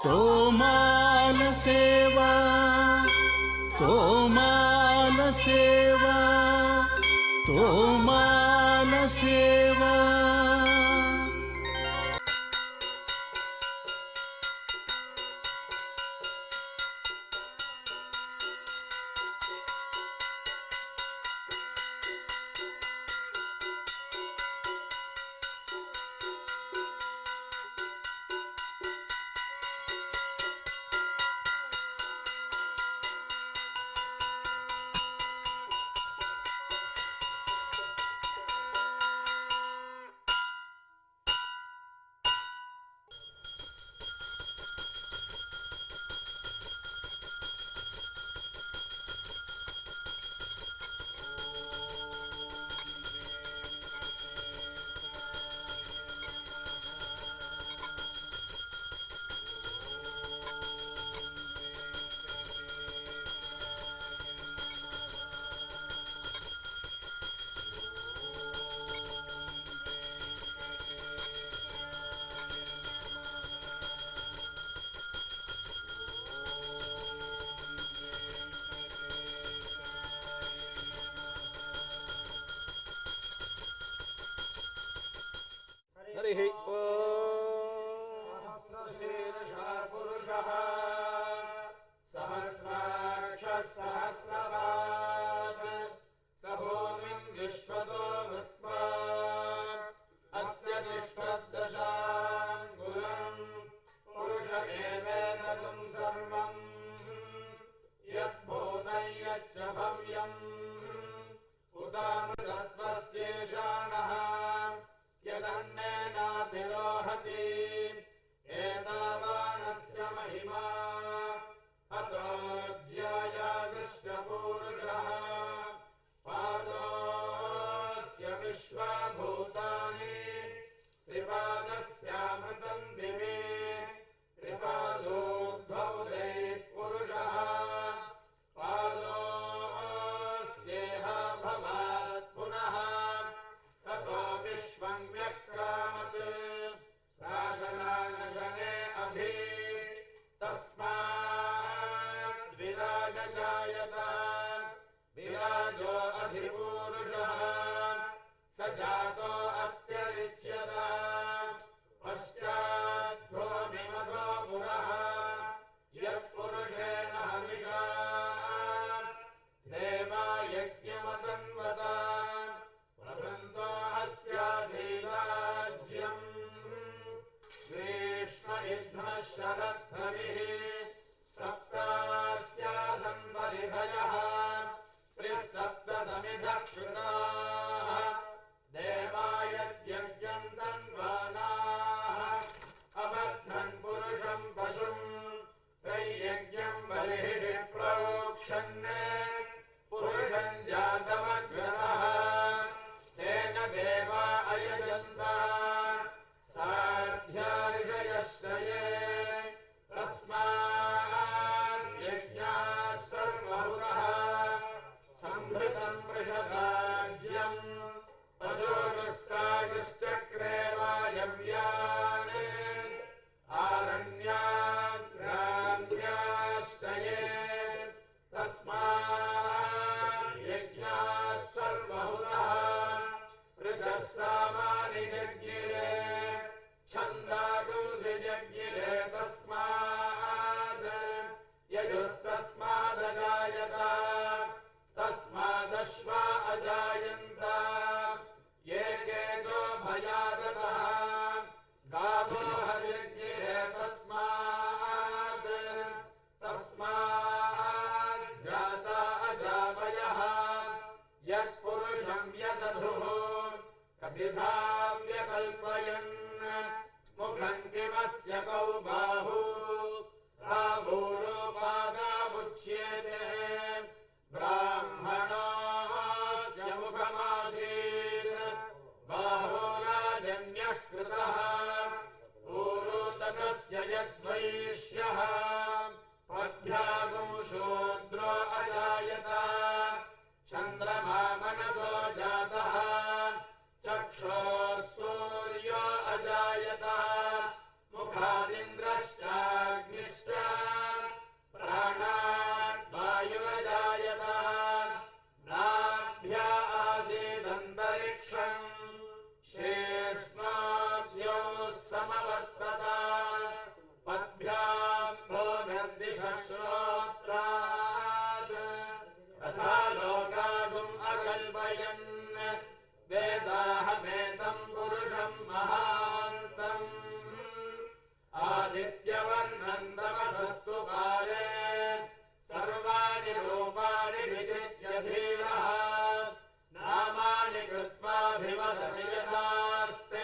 तोमालसेवा तोमालसेवा तोमालसेवा हरिः सहस्रशीर्षः पुरुषः सहस्राक्षः सहस्रपात् स भूमिम् विश्वतो कृत्वा अत्यतिष्ठद्दशाङ्गुलम् पुरुष एवेदम् सर्वम् यद्भूतं यच्च भव्यम् उदामृतत्वस्येषाणः यदन्नेनातिरोहति एतावानस्य महिमा अतोऽध्यायादृष्टपूरुषः पादोऽस्य विश्वभूतानि त्रिपादस्यामृतम् दिवे त्रिपादोद्भवते पुरुषः पादोऽस्येह भवात् पुनः ततो विश्वम् व्यक्रामत् शासनानशने अभि तस्मात् विराजजायत विराजो अधिपूरुषः स जातो अत्यरिच्यत पश्चाद्भूमिमथो पुरः यत्पुरुषेण हविषा देवा यज्ञमतन्वत वसन्तो अस्यासीदाज्यम् ग्रीष्म इध्मः शरद्धरिः सप्तास्यासन् परिधयः त्रिसप्तसमिधः कृताः देवायद्यज्ञम् तन्वानाः अबद्धन् पुरुषम् पशुम् त्रय्यज्ञम् बर्हिः प्रोक्षन् पुरुषम् जातमग्रतः तेन देवा अयजन्त साध्यार्षयश्चये तस्मात् यज्ञात् सर्वहुतः सम्भृतम् पृषदाज्यम् पशोगस्तागश्चक्रे वायव्यान् आरण्याग्राम्याश्चये तस्मात् यज्ञात् सर्वहुतः ऋचः सामानि जज्ञिरे छन्दागुंसि जज्ञिरे तस्मात् यजुस्तस्मादजायत तस्मादश्वा अजायन्त ये केचो भयागतः गावो हरिज्ञिरे तस्मात् तस्मात् जाता अजावयः यत्पुरुषम् यदधुः कपिधा व्यकल्पयन् मुखम् किमस्य कौ बाहू बाहूरोपादामुच्यते ब्राह्मणास्य मुखमासीत् बाहोराजन्यः कृतः पूरोदकस्य यद्वैष्यः पद्भ्यागो शूद्रो अजायत चन्द्रमा मनसो जातः चक्षोः सूर्यो अजायत मुखादिन्द्रश्चाग्नि महान्तम् आदित्यवर्णन्दमसस्तु काले सर्वाणि रूपाणि विचित्य धीरः नामानि कृत्वाभिवदनियतास्ते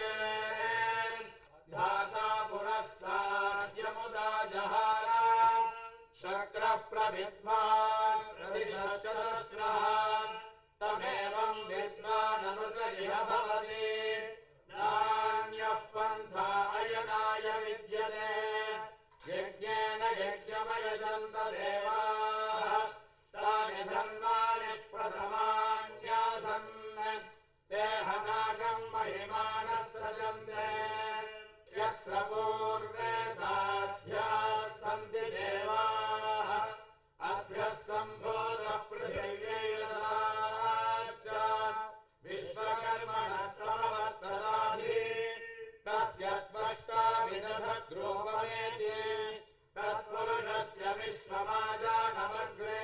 धाता पुरस्ताद्यमुदा जहार शक्रः प्रविद्वान् प्रतिशतस्रः तमेवम् विद्वानमृत इह भवति नान्यः पन्था अयनाय विद्यते यज्ञेन यज्ञमयजन्त देवाः तानि धर्माणि प्रथमान्यासन् ते हनाकम् महिमानः सजन्ते यत्र पूर्वे साध्याः सन्ति देवाः अभ्यः सम्भूतः पृथिव्यैरसाच्च विश्वकर्मणः समवर्तदाधि तस्य त्वष्टा विदधद्रूपमेति तत्पुरुषस्य विश्वमाजानमग्रे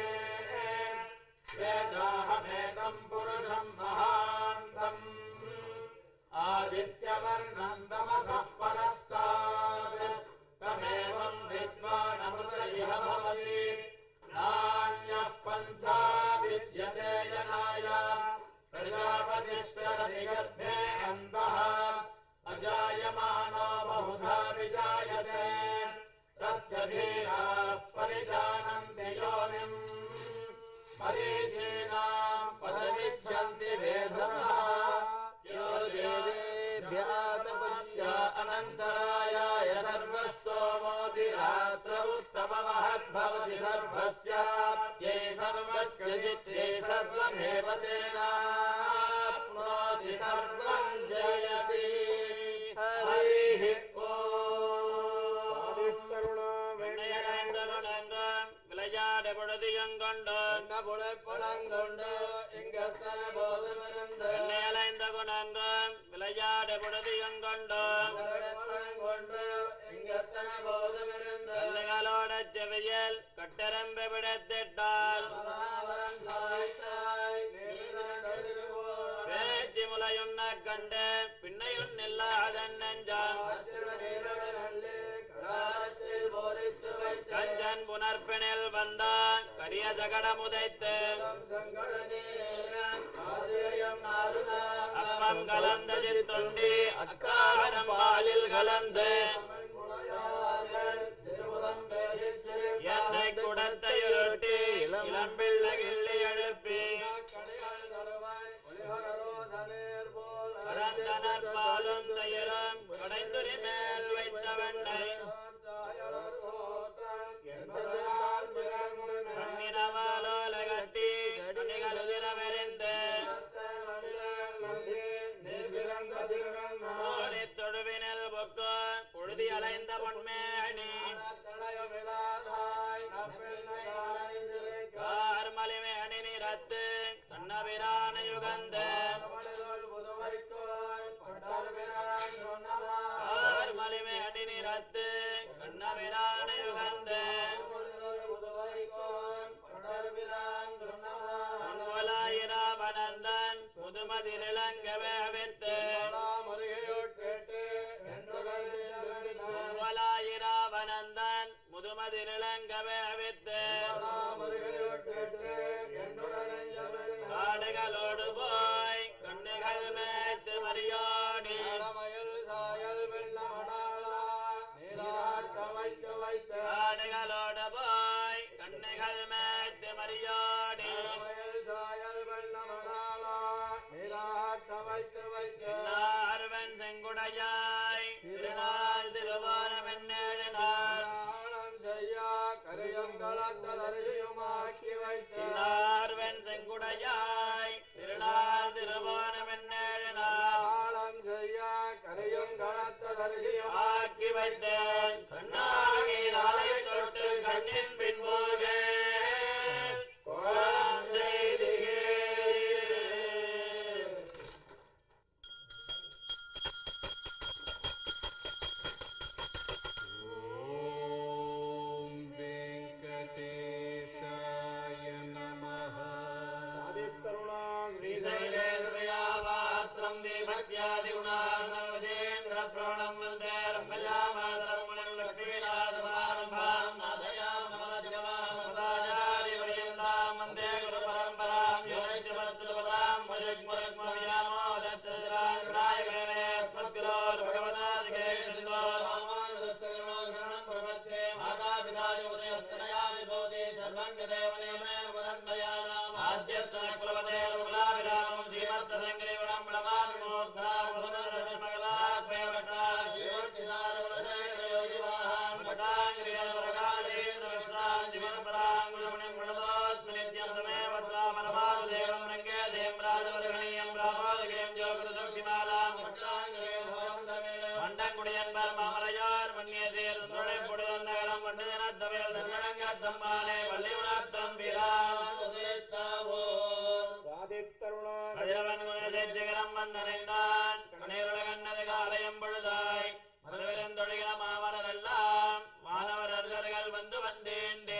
वेदाहमेतम् पुरुषम् महान्तम् आदित्यवर्णन्दमसः परस्तात् तमेवम् विद्वानमृत इह भवति नान्यः पन्था विद्यते जनाय प्रजापतिष्ठरति गर्भे अन्तः अजायमानो बहुधा विजायते तस्य धीराः परिजानन्ति योनिम् परीचीनाम् पदमिच्छन्ति वेधसः योर्वेदेभ्यातपुल्या अनन्तरायाय सर्वस्तोमोऽधिरात्र उत्तममहद्भवति सर्वस्याप्यै सर्वस्य जित्यै सर्वमेव तेनाप्नोति सर्वम् जयति हरिः விளையாட பொழுதியங்கொண்டு புழைப்பழங்கொண்டு எங்கத்தன போதமிருந்து அலைந்த குணங்கு விளையாட பொழுதியங்கொண்டு புழைப்பழங்கொண்டு எங்கத்தன போதமிருந்து கண்ணுகளோட செவியல் கட்டரம்பு விடத்திட்டால் மகாவரம் சாய்த்தாய் நீதிரன் திருவோர் பேச்சு முலையுண்ண கண்டு பின்னையுன் இல்லாதன் நெஞ்சான் அச்சுட நீரடனல்லே கடாரத்தில் போரித்து வைத்த கஞ்சன் புனர்பினில் வந்தான் கரிய சகடம் உதைத்து சங்கட நீரன் ஆசிரியம் நாருனா அப்பம் கலந்த சித்துண்டி அக்காரம் பாலில் கலந்து திருமுகம் பேசிச் சிரிப்பார் என்னை குடத்தை உருட்டி இளம்பிள்ளை கிள்ளி எழுப்பி கடைகள் தருவாய் ஒளிகளரோ தனேர் போல் பரந்தனர் பாலும் தயிரும் கடைந்துரி மேல் வைத்த வெண்ணை கண்ணினவாலோல கட்டி கண்ணிகள் உதிரவெறிந்து ஓடி தொழுவினில் பொக்கு புழுதி அலைந்த பொன்மேணி கார்மலிமேணி நிறத்து கண்ணபிரான யுகந்து கார்மலிமேணி நிறத்து கண்ணபிரான யுகந்து பொன்முலாயிராவனந்தன் முதுமதிரிளங்கவே வித்து பொன்முலாயிராவனந்தன் முதுமதிரிளங்கவே வித்து காடுகளோடு போய் கண்ணுகள் மேய்த்து மரியாடி காடுகளோடு போய் கண்ணுகள் மேய்த்து மரியாடி நார்வன் செங்குடையாய் திருநாள் திருவாரம் என்னேழு நாள் நார்வன் செங்குடையாய் திருநாள் திருவாரம் என்னேழு நாள் ஆக்கி வைத்தேன் கண்ணாகி நாளை தொட்டு கண்ணின் பின்போக கோலம் செய்தியே ॐ वेङ्कटेशाय नमः श्रीशैलेन्द्रयावात्रं देवत्यादिगुणानवदे பிரவணம் வந்தே ரம்மயாமாதரமுனிம் லக்ஷ்மீநாதமாரம்பாம் நாதயாம் நமதியமாம் மதாச்சாரி பரியந்தாம் வந்தே குரு பரம்பராம் யோனித்யமத்துவதாம் மருக்மருக்மவியாமோ தத்தராய மேலே ஸ்மத்குரோர் பகவதாதிகே சிந்தோ ராமானுஜச்சரணோ சரணம் பிரபத்தே மாதாபிதாய உதயஸ்தனயாமி போதே சர்வம் யதேவனேமே உதன்மயானாம் ஆத்யஸ்வன குலவதே குலாபிராமம் ஸ்ரீமத்ததங்கிரிவரம் பிரமாமி மோத்ராம் புனரமகலாத்மேவட்டாம் ஜீவட்டிதார உலகயோகிவாஹாம் பட்டாங்கிரியவரகாலேந்திரவிக்ஷாம் ஜிவனபராங்குலமுனிம் பிரணதோஸ்மி நித்யம் சமேவத்ராம் பரமாதேவம் ரங்கே தேம் ராஜவர்கணீயம் ராமோதகேம் ஜோகுருசக்திமாலாம் மண்டங்குடியன்பர் மாமலையார் மன்னியதேர் துணை பொடுதன் நகரம் வண்டதினத்தவையல் நன்னடங்கத் தம்மானே வள்ளியுணர்த்தம் பிராம் கதிரவன் குணசேச்சகரம் வந்தனைந்தான் கணேருலகன்னது காலயம் பொழுதாய் மதுவிருந்தொழுகிற மாமலரெல்லாம் மாணவர் அர்கர்கள் வந்து வந்தேண்டே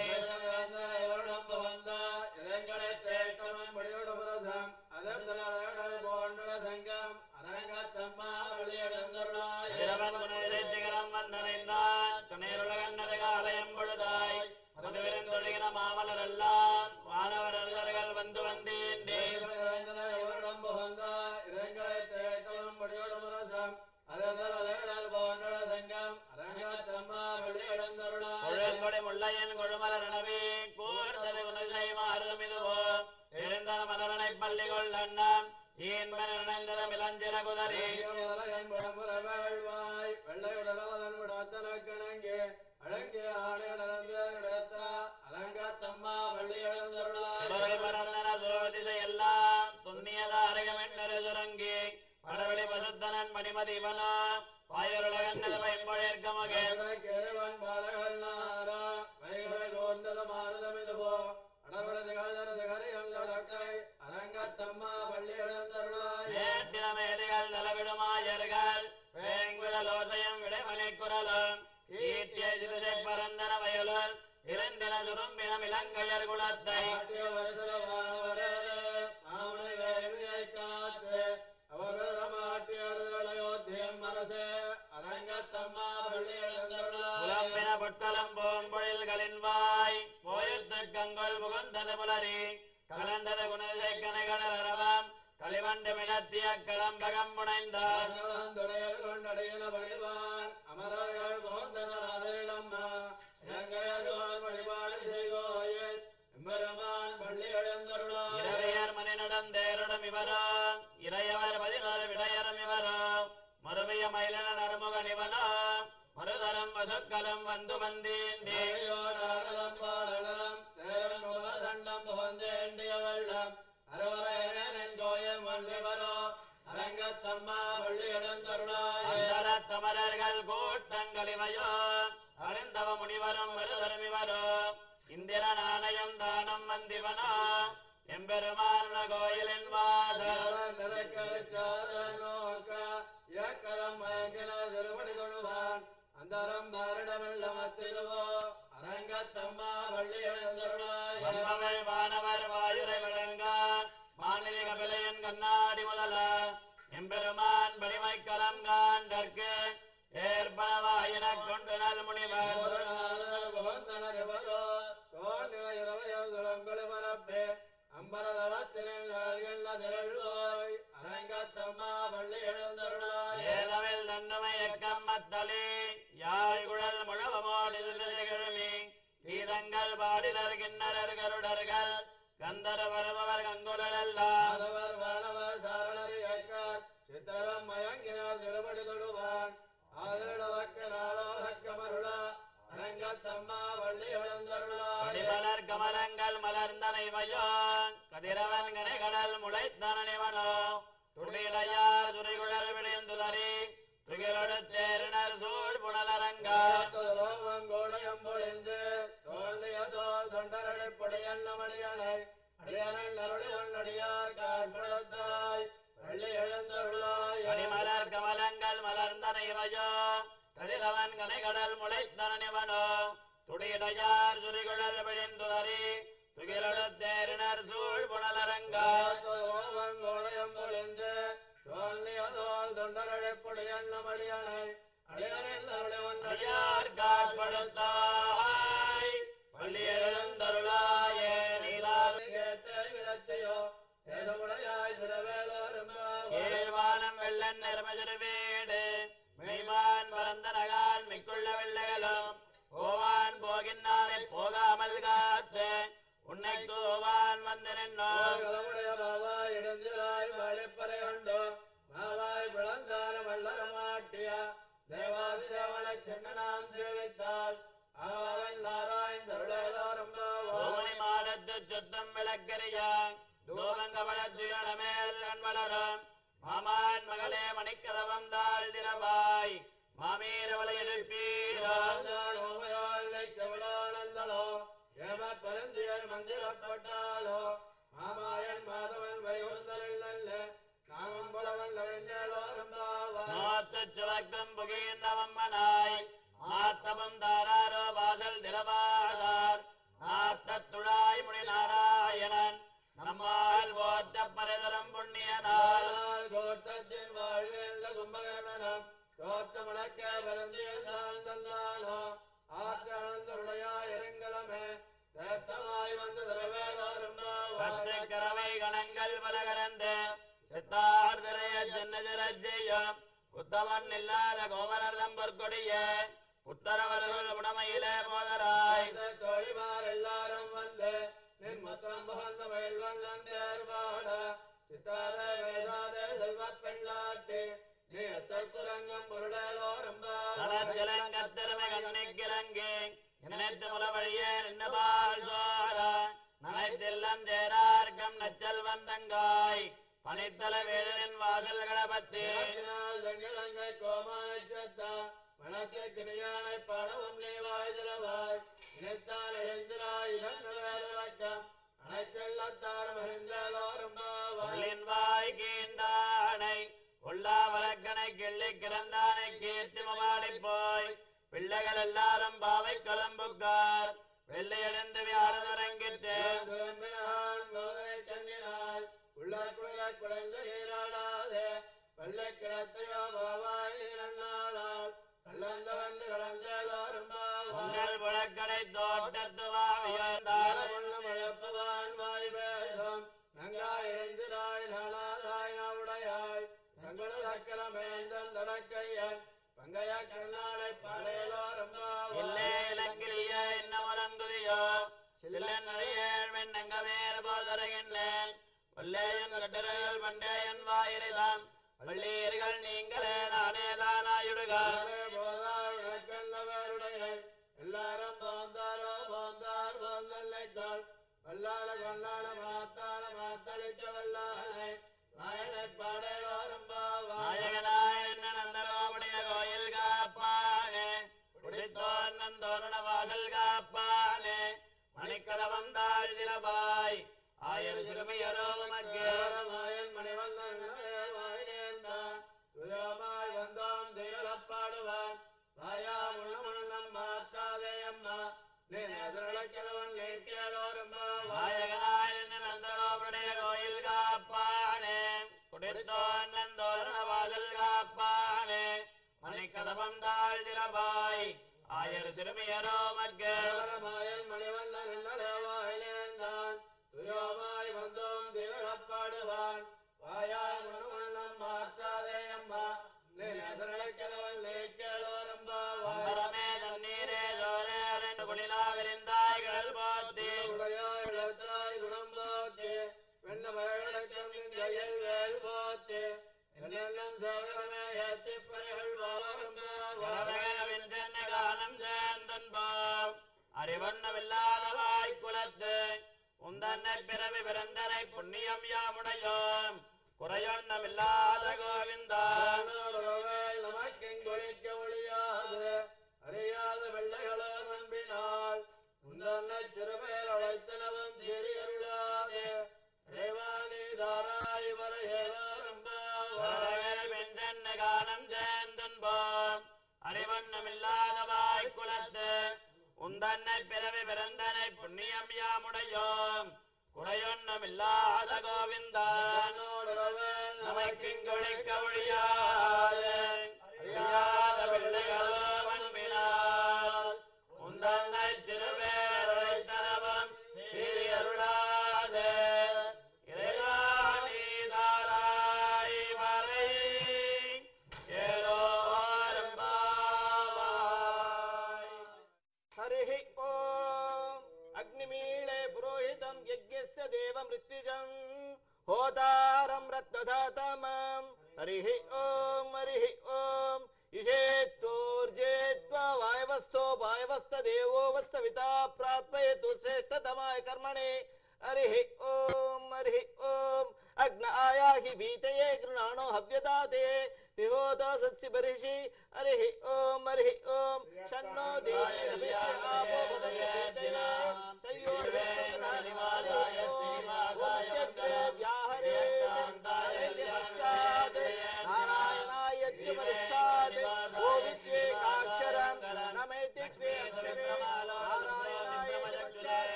கதிரவன் குணசேச்சகரம் வந்தனைந்தான் கணேருலகன்னது காலயம் பொழுதாய் மதுவிருந்தொழுகிற மாமலரெல்லாம் மாணவர் அர்கர்கள் வந்து வந்தேண்டே கொழுங்கொடை முள்ளையன் கொழுமலர் எனவே கூர்த்தது குணசை மாறுமிதுவோ எழுந்தன மலரனை பள்ளி கொள்ளண்ணம் ஈன்பன நினைந்தன இளஞ்சிற குதறி அழங்கே ஆடை நடந்து நடத்த அரங்கத்தம்மா வள்ளி எழுந்தருளாய் சுடரை பரந்தன சோதிசை எல்லாம் துண்ணியத அரகமென்னரு சுரங்கி படவெளி பசுத்தனன் மணிமதி இவனா பாயருலகன்னது பயன்பொழிற்க மகன் கேரவன் பாலகள் நாரா வைகளை கோர்ந்தது மாறுதமிதுபோ அடர்வட திகழ்தர திகரியம் லக்கை அரங்கத்தம்மா பள்ளி எழுந்தருளாய் ஏற்றின மேதைகள் தலவிடுமாயர்கள் வேங்குழலோசையம் விடைமணி குரலும் ஈட்டிய சிறுசை பரந்தன வயலுள் இருந்தின சுரும்பினம் இலங்கையர் குலத்தை ஆட்டிய வருசல வானவரே ஆமனை வேலியை காத்து அவகரமாட்டி அழுதலையோத்தியம் மனசே அரங்கத்தம்மா பள்ளி எழுந்தருளாய் புலம்பின பொட்டலம் போம்பொழில்களின் வாய் போயுத்து கங்கொள் புகுந்தது புலரி கலந்தது குணதிசை கனைகளரவம் களிவண்டு மினத்திய களம்பகம் புனைந்தார் துணையல் கொண்டடையின பணிவான் அமரர்கள் போந்தனர் அதிரிடம்மா இலங்கையர்கள் வழிபாடு செய்கோயில் எம்பெருமான் பள்ளி எழுந்தருளாய் இரவையர் மணி நடந்தேருடம் இவரோ இறையவர் பதினோரு விடையரும் இவரோ மறுமைய மயிலன நறுமுகன் இவனோ மறுதரம் வசுக்களும் வந்து வந்தேந்தே தேவியோடாடலம் பாடலம் தேவன் குமர தண்டம் புகந்தேண்டிய வெள்ளம் அரவரையன் கோயம் வள்ளிவரோ அரங்கத்தம்மா பள்ளி எழுந்தருளாய் அந்தர தமரர்கள் கூட்டங்கள் இவையோ அறிந்தவ முனிவரும் வருதரும் இவரோ இந்திர நாணயம் தானம் வந்திவனோ எம்பெருமான கோயிலின் வாசல் இயக்கரம் மயங்கின திருமணி தொழுவான் அந்தரம் பாரிடமெல்ல மத்திடுவோ அரங்கத்தம்மா வள்ளி எழுந்தருளாய் வம்பவள் வானவர் வாயுரை வழங்க மாநில கபிலையன் கண்ணாடி முதல எம்பெருமான் வலிமை கலம் காண்டற்கு ஏற்பனவாயின கொண்டு நல் முனிவர் ஏதமில் தன்னுமை எக்கம்மத்தளி யாழ் குழல் முழவமோடு கிழமி கீதங்கள் பாடினர் கிண்ணரர் கருடர்கள் கந்தர வருபவர் கங்குலர் எல்லாம் சித்தரம் மயங்கினார் திருமணி தொழுவான் ஆதரவக்க நாளோரக்க மருள அரங்கத்தம்மா வள்ளி எழுந்தருளாய் கொடிமலர் கமலங்கள் மலர்ந்தனை வயோ கதிரவன் கனை கடல் முளைத்தனவனோ துடிலையார் துறைகுழல் விளைந்துதறி துகிலொடு சேரினர் சூழ் புனலரங்கா ோவங்கோடயம் பொழிந்து தோல்லிய தோல் தொண்டரடைப்படையல் நமடியனை அடியனல் அருளி வல்லடியார் காற்படத்தாய் வள்ளி எழுந்தருளாய் கொடிமலர் கமலங்கள் மலர்ந்தனை வயோ கதிரவன் கனை கடல் முளைத்தனவனோ துடிலையார் சுரிகுழல் விளைந்துதறி துகிலொடு சேரினர் சூழ் புனலரங்கா ஓவங்கோடயம் பொழிந்து தோல்லியதோல் தொண்டரழைப்புடைய மடியனை அடியார் அடியார் காட்படுத்தாய் பள்ளியெழுந்தருளாயே நீலாத கேட்ட இடத்தையோ ஏதமுடையாய் திரவேலோரும்பாவாய் ஏழ்வானம் வெள்ளன் நிறமஜரு வீடு மெய்மான் பரந்த நகால் மிக்குள்ள வெள்ளைகளும் போவான் போகின்றானை போகாமல் காத்து உன்னை கோவான் வந்து நின்றோம் களமுடைய பாவாய் இடந்திராய் மழைப்பறை உண்டு மாவாய் விளந்தான வள்ளர மாட்டிய தேவாதி தேவனை சென்னனாம் சேவித்தாள் அவன் நாராயணருளோரும்பாவாய் ஓமனி மாடத்து சுத்தம் விளக்கரிய தூமங்க வளர்ச்சியளமேல் கண் வளரும் மாமான் மகளே மணிக்கதவம் தாழ் திரவாய் மாமீரவளை எழுப்பீரோ மந்திரப்பட்டாளோ மாமாயன் மாதவன் வைகுந்தல் நல்ல நாமம் புலவன் லவெஞ்சலோரம்பாவாய் நோத்துச் சுவர்க்கம் புகின்றவம்மனாய் ஆத்தமம் தாராரோ வாசல் திரவாதார் ஆத்தத்துழாய் முடி நாராயணன் நம்மால் போத்த பரதரம் புண்ணியனால் ஆனால் கோட்டத்தின் வாழ்வில் கும்பகர்ணனம் தோற்றமுழக்க பரந்தியில் சார்ந்தல்லானோ ஆற்றழுடைய இறங்களமே தேத்தமாய் வந்து திரவேலோரம்பாவாய் கற்று கரவை கணங்கள் பலகரந்து சித்தார் திரைய சின்னதிரஜெய்யம் குத்தவன் இல்லாத கோவலர்தம் பொற்கொடிய புத்தரவர்கள் உடமையிலே போதராய் தோழிமார் எல்லாரும் வந்து நின் முத்தம் புகழ்ந்த மகிழ்வண்ணன் பேர் பாட சித்தாத வேதாத செல்வ பெண்ணாட்டி நீ எத்தற்குரங்கம் பொருளோரம்பாவாய் தனத்திலங்கத்திறமை கண்ணிக்கிறங்கே நினைத்து முல வழியே நின்னபால் சோர நனைத்தெல்லாம் சேரார்க்கம் நச்சல் வந்தங்காய் பனித்தல வேடனின் வாசல் கடபத்து நாட்டினால் தங்கிழங்கை கோமானைச் செத்தா, வனத்துக் கிணியானை பாடவும் நீ வாய் திறவாய். இணைத்தால் எழுந்திராய் இதன் வேறிறக்கம். அனைத்தெல்லாத்தாரும் அறிந்தலோரம்பாவாய். உள்ளின் வாய் கீண்டானை உள்ளா வழக்கனை கிள்ளி கிடந்தானை கீர்த்தி மவாடி போய் பிள்ளைகள் எல்லாரும் பாவை கலம்புக்கார் வெள்ளையடைந்து வியாழரங்கிட்டு துலம்பினான் மோதனை தங்கினாய். உள்ளார் குளிரக் குடைந்து நீராடாதே. வெள்ளைக் கிடத்தையோ பாவாய் நீரண்ணாளால். கள்ளந்த வந்து கலந்தலோரம்பாவாய். உங்கள் புழக்கடை தோட்டத்து வாவியந்தார் தாரமுள்ளம் அழப்பவான் வாய் பேசும். நங்காய் எழுந்திராய் நாளாதாய் நாவுடையாய். தங்குட சக்கரமேந்தன் தடக்கையன். பங்கைய கண்ணாலை படையலோரம்பாவாய். இல்லே இலங்கிலிய இன்னமலங்குதியோ சில்லன் நடிகேள் வெண்ணங்கமேல் போதருகின்றேன் வல்லேயன் கட்டரைகள் பண்டேயன் வாயிரிதாம் வள்ளீர்கள் நீங்களே நானே தானாயுடுகார் நானே போதார் உனக்கல்லவருடைய. எல்லாரும் போந்தாரோ போந்தார் போந்தல்லைத்தாள். வல்லாள கொல்லாள மாத்தாள மாத்தளிக்க வல்லாளை. நாயனை படையலோரம்பாவாய். நாயகனாய் என்ன நந்தனோபுடைய கோயில் காப்பானே குடித்தோன் நந்தோரண வாசல் காப்பானே மணிக்கதவம் தாழ் திரவாய் ஆயிரம் சிறுமியரோ உமக்கு கேவலமாயன் மணிவண்ணன் வாய் நேர்ந்தான். துயமாய் வந்தோம் திகழப்பாடுவான். வாயா முள்ளம் முள்ளம் மாத்தாதே அம்மா. நீ நதிரளக்கிழவன் நீ கேளோரம்பாவாய். நாயகனாய் என்ன நந்தனோபுடைய கோயில் காப்பானே குடித்தோன் நந்தோரண வாசல் காப்பானே மணிக்கதவம் தாழ் திரவாய் ஆயிரம் சிறுமியரோ உமக்கு கேவலமாயன் மணிவண்ணன் என்னடே வாய் நேர்ந்தான். துயமாய் வந்தோம் திகழப்பாடுவான். வாயா முள்ளம் முள்ளம் மாற்றாதே அம்மா. நீ நதிரளக்கிழவன் நீ கேளோரம்பாவாய். அம்பரமே தண்ணீரே ஜோரே அலைந்து குளிலா விரிந்தாய் கடல் போத்தி உடையாய் இழத்தாய் குணம் போத்து, வெண்ணமழக்கம் நின் கையில் வேல் போத்து, என்னெல்லாம் சோழமே ஏத்திப் பணிகள் வாரும் பாவாய். வரதகனவின் சென்ன காலம் சேர்ந்தன்போம் அறிவண்ணமில்லாதவாய் குலத்து உந்தன்னை பிறவி பிறந்தனை புண்ணியம் யாமுடையோம் குறையொன்னமில்லாத கோவிந்தா தானோடுறவேல் நமக்கெங்கொழிக்க ஒழியாது, அறியாத வெள்ளைகளோ நம்பினால், உந்தன்னைச் சிறுபேர் அழைத்தனவும் தெரியருளாது. இறைவாணி தாராய் வர ஏவாரும் பாவாய். வரதகனவின் சென்ன காலம் சேர்ந்தன்போம் அறிவண்ணமில்லாதவாய் குலத்து உந்தன்னை பிறவி பிறந்தனை புண்ணியம் யாமுடையோம் குறையொன்னுமில்லாத கோவிந்தா நமக்கிங்கொழிக்க ஒழியாது அறியாத பிள்ளைகளோ அன்பினால் உந்தன்னை சிறுபேரரை தரவம் சீரியருளாதே இறைவா நீ தாராய் மறை ஏலோரும் பாவாய் हरिः ॐ अग्निमीळे पुरोहितं यज्ञस्य देवमृत्युजम् होतारं रत्नधातमम् हरिः ॐ हरिः ॐ इषेत्तोर्जेत्वा वायवस्थो वायवस्थदेवो वत्सविता प्रार्थयतु श्रेष्ठतमाय कर्मणे हरिः ॐ हरिः ॐ अग्न आयाहि भीतये गृणाणो हव्यदाते निहोता सत्सि बर्हिषि हरिः ॐ हरिः ॐ शन्नो देवी